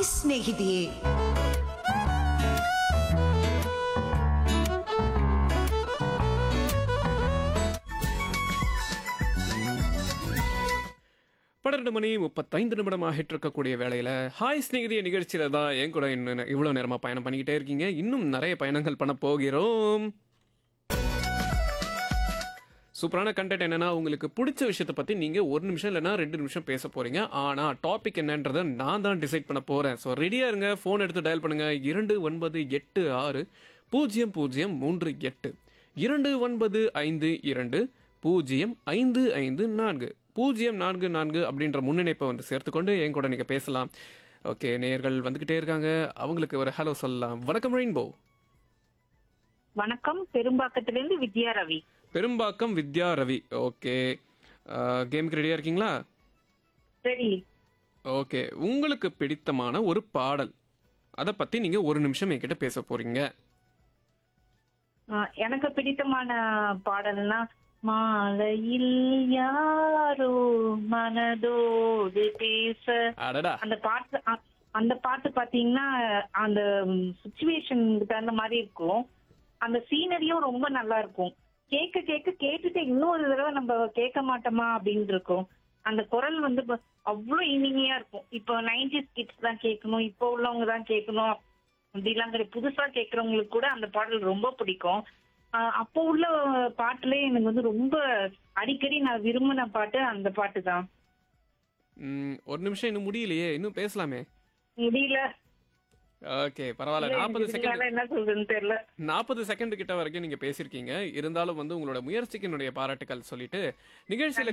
hi ಸ್ನೇಹಿತೆಯೇ பன்னிரெண்டு மணி முப்பத்தைந்து நிமிடம் ஆகிட்டு இருக்கக்கூடிய வேளையில ஹாய் ஸ்நேகிதிய நிகழ்ச்சியில தான் என் கூட இன்னும் இவ்வளோ நேரமா பயணம் பண்ணிக்கிட்டே இருக்கீங்க இன்னும் நிறைய பயணங்கள் பண்ண போகிறோம் சூப்பரான கண்டென்ட் என்னன்னா உங்களுக்கு பிடிச்ச விஷயத்தை பத்தி நீங்க ஒரு நிமிஷம் இல்லைன்னா ரெண்டு நிமிஷம் பேச போறீங்க ஆனா டாபிக் என்னன்றதை நான் தான் டிசைட் பண்ண போறேன் ஸோ ரெடியா இருங்க ஃபோன் எடுத்து டயல் பண்ணுங்க இரண்டு ஒன்பது எட்டு ஆறு பூஜ்ஜியம் பூஜ்ஜியம் மூன்று எட்டு இரண்டு ஒன்பது ஐந்து இரண்டு பூஜ்ஜியம் ஐந்து ஐந்து நான்கு பூஜ்ஜியம் நான்கு நான்கு அப்படின்ற முன்னிணைப்பை வந்து சேர்த்துக்கொண்டு என் கூட நீங்க பேசலாம் ஓகே நேயர்கள் வந்துகிட்டே இருக்காங்க அவங்களுக்கு ஒரு ஹலோ சொல்லலாம் வணக்கம் ரெயின்போ வணக்கம் பெரும்பாக்கத்திலிருந்து வித்யா ரவி பெரும்பாக்கம் வித்யா ரவி ஓகே கேமுக்கு ரெடியாக இருக்கீங்களா சரி ஓகே உங்களுக்கு பிடித்தமான ஒரு பாடல் அதை பற்றி நீங்கள் ஒரு நிமிஷம் என்கிட்ட பேச போகிறீங்க அஹ், எனக்கு பிடித்தமான பாடல்னா மாலையில் யாரோ மனதோடு பேச அடடா அந்த பாட்டு அ- அந்த பாட்டு பாத்தீங்கன்னா அந்த சுச்சுவேஷனுக்கு தகுந்த மாதிரி இருக்கும் அந்த சீனரியும் ரொம்ப நல்லா இருக்கும் கேட்க கேட்க கேட்டுட்டு இன்னொரு தடவை நம்ம கேட்க மாட்டோமா அப்படின்னு இருக்கும் அந்த குரல் வந்து ப- அவ்வளவு இனிமையா இருக்கும் இப்போ நைன்டிஸ் கிட்ஸ் தான் கேட்கணும் இப்போ உள்ளவங்க தான் கேட்கணும் அப்படிலாம் கிடையாது புதுசா கேட்கறவங்களுக்கு கூட அந்த பாடல் ரொம்ப பிடிக்கும் ஆஹ் அப்போ உள்ள பாட்டுல எனக்கு வந்து ரொம்ப அடிக்கடி நான் விரும்பின பாட்டு அந்த பாட்டு தான் ம், ஒரு நிமிஷம் இன்னும் முடியலையே இன்னும் பேசலாமே முடியல ஓகே பரவாயில்ல நாற்பது இதுக்கு செகண்ட் மேல என்ன சொல்றதுன்னு தெரியல நாற்பது செகண்ட் கிட்ட வரைக்கும் நீங்கள் பேசியிருக்கீங்க இருந்தாலும் வந்து உங்களோட முயற்சிக்கு என்னுடைய பாராட்டுக்கள் சொல்லிட்டு நிகழ்ச்சியில்